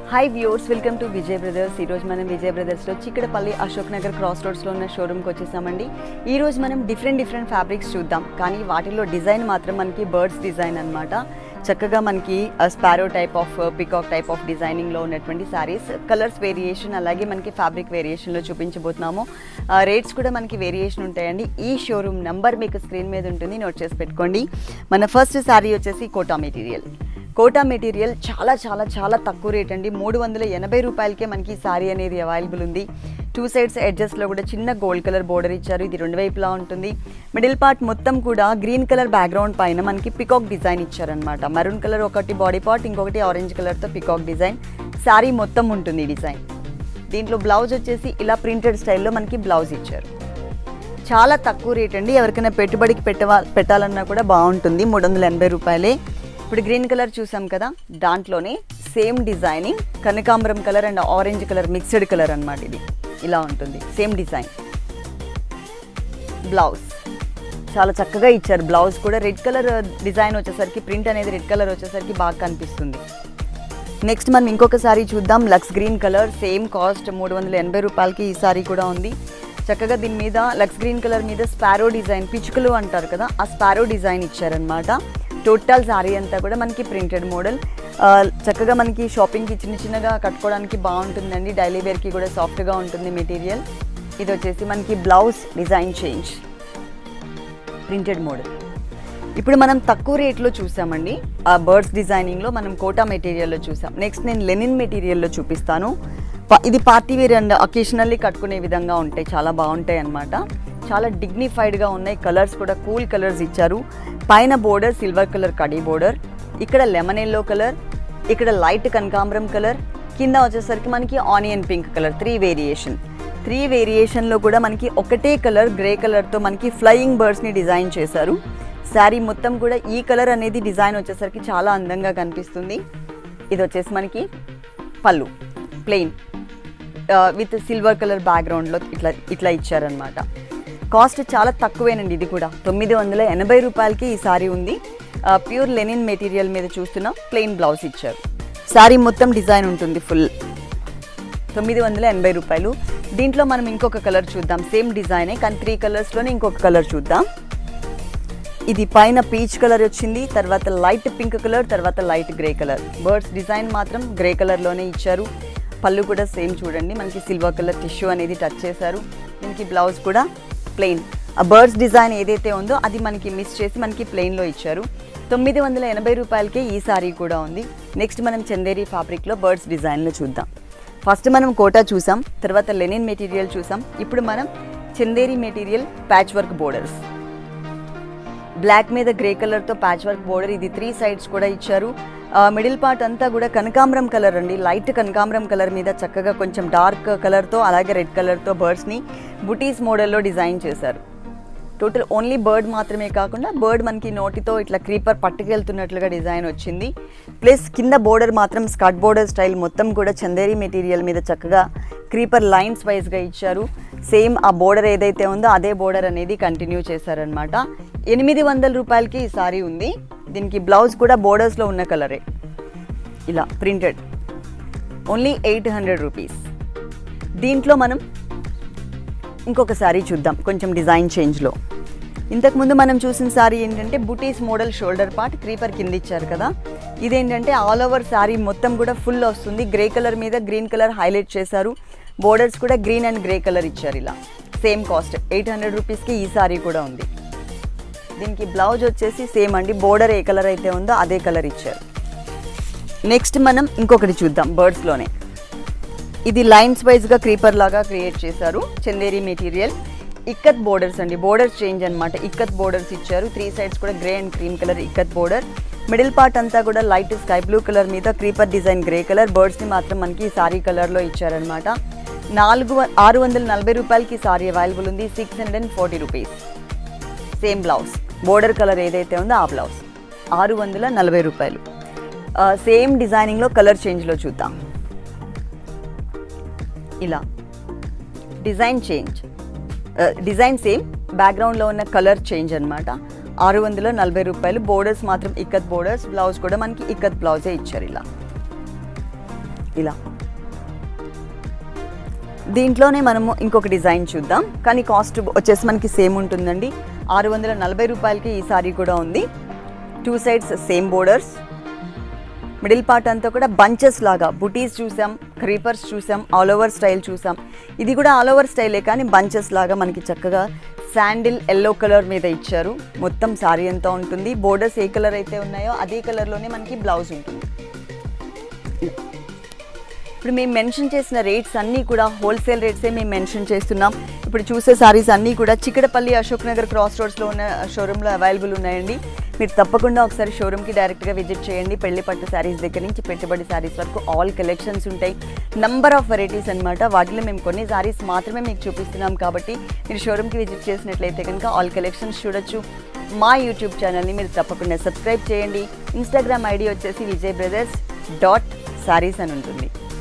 hi viewers welcome to Vijay brothers ఈ రోజు మనం విజయ్ బ్రదర్స్లో చిక్కడపల్లి అశోక్ నగర్ క్రాస్ రోడ్స్లో ఉన్న షోరూమ్కి వచ్చేసామండి ఈ రోజు మనం డిఫరెంట్ డిఫరెంట్ ఫ్యాబ్రిక్స్ చూద్దాం కానీ వాటిలో డిజైన్ మాత్రం మనకి బర్డ్స్ డిజైన్ అన్నమాట చక్కగా మనకి sparrow type of peacock type of డిజైనింగ్లో ఉన్నటువంటి శారీస్ కలర్స్ వేరియేషన్ అలాగే మనకి ఫ్యాబ్రిక్ వేరియేషన్లో చూపించబోతున్నాము రేట్స్ కూడా మనకి వేరియేషన్ ఉంటాయండి ఈ షోరూమ్ నంబర్ మీకు స్క్రీన్ మీద ఉంటుంది నోట్ చేసి పెట్టుకోండి మన ఫస్ట్ శారీ వచ్చేసి కోటా మెటీరియల్ కోటా మెటీరియల్ చాలా చాలా చాలా తక్కువ రేట్ అండి మూడు వందల ఎనభై రూపాయలకే మనకి ఈ సారీ అనేది అవైలబుల్ ఉంది టూ సైడ్స్ ఎడ్జస్ట్లో కూడా చిన్న గోల్డ్ కలర్ బోర్డర్ ఇచ్చారు ఇది రెండు వైపులా ఉంటుంది మిడిల్ పార్ట్ మొత్తం కూడా గ్రీన్ కలర్ బ్యాక్గ్రౌండ్ పైన మనకి పికాక్ డిజైన్ ఇచ్చారనమాట మరూన్ కలర్ ఒకటి బాడీ పార్ట్ ఇంకొకటి ఆరెంజ్ కలర్తో పికాక్ డిజైన్ శారీ మొత్తం ఉంటుంది ఈ డిజైన్ దీంట్లో బ్లౌజ్ వచ్చేసి ఇలా ప్రింటెడ్ స్టైల్లో మనకి బ్లౌజ్ ఇచ్చారు చాలా తక్కువ రేట్ అండి ఎవరికైనా పెట్టుబడికి పెట్టవా పెట్టాలన్నా కూడా బాగుంటుంది మూడు వందల ఎనభై రూపాయలే ఇప్పుడు గ్రీన్ కలర్ చూసాం కదా దాంట్లోనే సేమ్ డిజైనింగ్ కనకాంబరం colour and orange colour mixed colour అన్నమాట ఇది ఇలా ఉంటుంది సేమ్ డిజైన్ బ్లౌజ్ చాలా చక్కగా ఇచ్చారు బ్లౌజ్ కూడా రెడ్ కలర్ డిజైన్ వచ్చేసరికి ప్రింట్ అనేది రెడ్ కలర్ వచ్చేసరికి బాగా కనిపిస్తుంది నెక్స్ట్ మనం ఇంకొక సారీ చూద్దాం lux green colour same cost మూడు వందల ఎనభై రూపాయలకి ఈ సారీ కూడా ఉంది చక్కగా దీని మీద లక్స్ గ్రీన్ కలర్ మీద స్పారో డిజైన్ పిచ్చుకలు అంటారు కదా ఆ స్పారో డిజైన్ ఇచ్చారనమాట టోటల్ సారీ అంతా కూడా మనకి ప్రింటెడ్ మోడల్ చక్కగా మనకి షాపింగ్కి చిన్న చిన్నగా కట్టుకోవడానికి బాగుంటుందండి డైలీ వేర్కి కూడా సాఫ్ట్గా ఉంటుంది మెటీరియల్ ఇది వచ్చేసి మనకి blouse design change printed model ఇప్పుడు మనం తక్కువ రేట్లో చూసామండి ఆ బర్డ్స్ డిజైనింగ్లో మనం కోటా మెటీరియల్లో చూసాం నెక్స్ట్ నేను లెనిన్ మెటీరియల్లో చూపిస్తాను ప- ఇది పార్టీ వేర్ అండ్ అకేషనల్లీ కట్టుకునే విధంగా ఉంటాయి చాలా బాగుంటాయి అన్నమాట చాలా డిగ్నిఫైడ్గా ఉన్నాయి కలర్స్ కూడా కూల్ కలర్స్ ఇచ్చారు పైన బోర్డర్ సిల్వర్ కలర్ కడీ బోర్డర్ ఇక్కడ లెమన్ ఎల్లో కలర్ ఇక్కడ లైట్ కనకాంబరం కలర్ కింద వచ్చేసరికి మనకి onion pink colour three variation three వేరియేషన్లో కూడా మనకి ఒకటే కలర్ గ్రే కలర్తో మనకి ఫ్లయింగ్ బర్డ్స్ని డిజైన్ చేశారు శారీ మొత్తం కూడా ఈ కలర్ అనేది డిజైన్ వచ్చేసరికి చాలా అందంగా కనిపిస్తుంది ఇది వచ్చేసి మనకి పళ్ళు ప్లెయిన్ విత్ సిల్వర్ కలర్ బ్యాక్గ్రౌండ్లో ఇట్లా ఇట్లా ఇచ్చారనమాట కాస్ట్ చాలా తక్కువేనండి ఇది కూడా తొమ్మిది వందల ఎనభై రూపాయలకి ఈ సారీ ఉంది ప్యూర్ లెనిన్ మెటీరియల్ మీద చూస్తున్న ప్లెయిన్ బ్లౌజ్ ఇచ్చారు శారీ మొత్తం డిజైన్ ఉంటుంది ఫుల్ తొమ్మిది వందల ఎనభై రూపాయలు దీంట్లో మనం ఇంకొక కలర్ చూద్దాం సేమ్ డిజైనే కానీ త్రీ కలర్స్లోనే ఇంకొక కలర్ చూద్దాం ఇది పైన పీచ్ కలర్ వచ్చింది తర్వాత లైట్ పింక్ కలర్ తర్వాత light grey colour birds design మాత్రం గ్రే కలర్లోనే ఇచ్చారు పళ్ళు కూడా సేమ్ చూడండి మనకి సిల్వర్ కలర్ టిష్యూ అనేది టచ్ చేశారు దీనికి బ్లౌజ్ కూడా ప్లెయిన్ ఆ బర్డ్స్ డిజైన్ ఏదైతే ఉందో అది మనకి మిస్ చేసి మనకి ప్లెయిన్లో ఇచ్చారు తొమ్మిది వందల ఎనభై రూపాయలకే ఈ సారీ కూడా ఉంది నెక్స్ట్ మనం చందేరి ఫ్యాబ్రిక్లో బర్డ్స్ డిజైన్లో చూద్దాం ఫస్ట్ మనం కోటా చూసాం తర్వాత లెనిన్ మెటీరియల్ చూసాం ఇప్పుడు మనం Chanderi material patch work borders black మీద గ్రే కలర్తో ప్యాచ్ వర్క్ బోర్డర్ ఇది త్రీ సైడ్స్ కూడా ఇచ్చారు మిడిల్ పార్ట్ అంతా కూడా కనకాంబరం కలర్ అండి లైట్ కనకాంబరం కలర్ మీద చక్కగా కొంచెం డార్క్ కలర్తో అలాగే రెడ్ కలర్తో బర్డ్స్ని బుటీస్ మోడల్లో డిజైన్ చేశారు టోటల్ ఓన్లీ బర్డ్ మాత్రమే కాకుండా బర్డ్ మనకి నోటితో ఇట్లా క్రీపర్ పట్టుకెళ్తున్నట్లుగా డిజైన్ వచ్చింది ప్లస్ కింద బోర్డర్ మాత్రం స్కర్ట్ బోర్డర్ స్టైల్ మొత్తం కూడా చందేరి మెటీరియల్ మీద చక్కగా క్రీపర్ లైన్స్ వైజ్గా ఇచ్చారు సేమ్ ఆ బోర్డర్ ఏదైతే ఉందో అదే బోర్డర్ అనేది కంటిన్యూ చేశారనమాట ఎనిమిది వందల రూపాయలకి ఈ సారీ ఉంది దీనికి బ్లౌజ్ కూడా బోర్డర్స్లో ఉన్న కలరే ఇలా printed only eight hundred rupees దీంట్లో మనం ఇంకొక సారీ చూద్దాం కొంచెం డిజైన్ చేంజ్లో ఇంతకుముందు మనం చూసిన సారీ ఏంటంటే బుటీస్ మోడల్ షోల్డర్ పార్ట్ క్రీపర్ కింద ఇచ్చారు కదా ఇదేంటంటే ఆల్ ఓవర్ సారీ మొత్తం కూడా ఫుల్ వస్తుంది గ్రే కలర్ మీద గ్రీన్ కలర్ హైలైట్ చేశారు బోర్డర్స్ కూడా గ్రీన్ అండ్ గ్రే కలర్ ఇచ్చారు ఇలా సేమ్ కాస్ట్ ఎయిట్ హండ్రెడ్ రూపీస్కి ఈ సారీ కూడా ఉంది దీనికి బ్లౌజ్ వచ్చేసి సేమ్ అండి బోర్డర్ ఏ కలర్ అయితే ఉందో అదే కలర్ ఇచ్చారు నెక్స్ట్ మనం ఇంకొకటి చూద్దాం బర్డ్స్లోనే ఇది లైన్స్ వైజ్గా క్రీపర్ లాగా క్రియేట్ చేశారు చందేరి మెటీరియల్ ఇక్కత్ బోర్డర్స్ అండి బోర్డర్స్ చేంజ్ అన్నమాట ఇక్కత్ బోర్డర్స్ ఇచ్చారు త్రీ సైడ్స్ కూడా grey and cream colour ikat border middle part అంతా కూడా లైట్ స్కై బ్లూ కలర్ మీద క్రీపర్ డిజైన్ గ్రే కలర్ బర్డ్స్ని మాత్రం మనకి సారీ కలర్లో ఇచ్చారనమాట నాలుగు వ- ఆరు వందల నలభై రూపాయలకి సారీ అవైలబుల్ ఉంది six hundred and forty rupees same blouse border colour ఏదైతే ఉందో ఆ బ్లౌజ్ ఆరు వందల నలభై రూపాయలు సేమ్ డిజైనింగ్లో కలర్ చేంజ్లో చూద్దాం ఇలా డిజైన్ చేంజ్ డిజైన్ సేమ్ బ్యాక్గ్రౌండ్లో ఉన్న కలర్ చేంజ్ అన్నమాట ఆరు వందల నలభై రూపాయలు బోర్డర్స్ మాత్రం ఇక్కత్ బోర్డర్స్ బ్లౌజ్ కూడా మనకి ఇక్కత్ బ్లౌజే ఇచ్చారు ఇలా ఇలా దీంట్లోనే మనము ఇంకొక డిజైన్ చూద్దాం కానీ కాస్ట్ వచ్చేసి మనకి సేమ్ ఉంటుందండి ఆరు వందల నలభై రూపాయలకి ఈ సారీ కూడా ఉంది two sides same borders middle part అంతా కూడా బంచెస్ లాగా బుటీస్ చూసాం క్రీపర్స్ చూసాం ఆల్ ఓవర్ స్టైల్ చూసాం ఇది కూడా ఆల్ ఓవర్ స్టైలే కానీ బంచెస్ లాగా మనకి చక్కగా శాండిల్ ఎల్లో కలర్ మీద ఇచ్చారు మొత్తం సారీ అంతా ఉంటుంది బోర్డర్స్ ఏ కలర్ అయితే ఉన్నాయో అదే కలర్లోనే మనకి బ్లౌజ్ ఉంటుంది ఇప్పుడు మేము మెన్షన్ చేసిన రేట్స్ అన్నీ కూడా హోల్సేల్ రేట్సే మేము మెన్షన్ చేస్తున్నాం ఇప్పుడు చూసే సారీస్ అన్నీ కూడా చిక్కడపల్లి అశోక్ నగర్ క్రాస్ రోడ్స్లో ఉన్న షోరూంలో అవైలబుల్ ఉన్నాయండి మీరు తప్పకుండా ఒకసారి షోరూమ్కి డైరెక్ట్గా విజిట్ చేయండి పెళ్లి పట్టు శారీస్ దగ్గర నుంచి పెట్టుబడి శారీస్ వరకు ఆల్ కలెక్షన్స్ ఉంటాయి నంబర్ ఆఫ్ వెరైటీస్ అనమాట వాటిలో మేము కొన్ని శారీస్ మాత్రమే మీకు చూపిస్తున్నాం కాబట్టి మీరు షోరూమ్కి విజిట్ చేసినట్లయితే కనుక ఆల్ కలెక్షన్స్ చూడొచ్చు మా యూట్యూబ్ ఛానల్ని మీరు తప్పకుండా సబ్స్క్రైబ్ చేయండి ఇన్స్టాగ్రామ్ ఐడి వచ్చేసి విజయ్ బ్రదర్స్ డాట్ శారీస్ అని ఉంటుంది